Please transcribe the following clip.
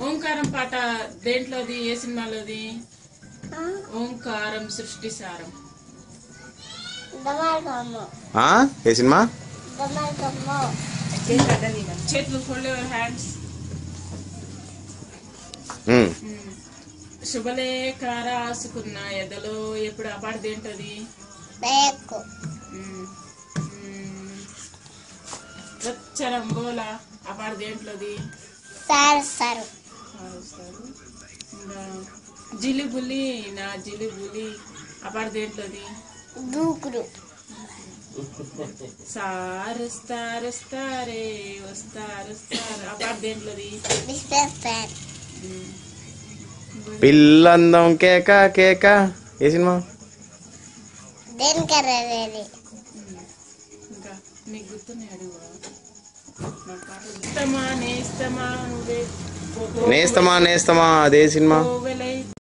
ఓంకారం పాట దేంట్లోది ఏ సినిమాలోది ఓంకారం సృష్టి సారం దమాకమ్మ ఆ? ఏ సినిమా దమాకమ్మ చేతులు ఫోల్డ్ యువర్ హ్యాండ్స్ ఉమ్. శుభలేఖ రాసుకున్న ఎదలో ఎప్పుడు ఆ పాట దేంటది బేకు మ్మ్. మ్మ్. రచ్చరంబోలా ఆ పాట దేంట్లోది సారు సారు రాస్తారు. ఇంకా జిలిబులి నా జిలిబులి ఆ పాట దేంట్లోది దూకుడు సారుస్తారు వస్తారే వస్తారు వస్తారు ఆ పాట దేంట్లోది బిస్కెట్ ఫ్యాన్ పిల్లందం కేక కేక ఏ సినిమా దేనికర్రేది ఇంకా నీకు గుర్తున్నాయి అడుగు ఇస్తమా నేస్తమా నువ్వే నేస్తమా నేస్తమా అదే సినిమా ఓవె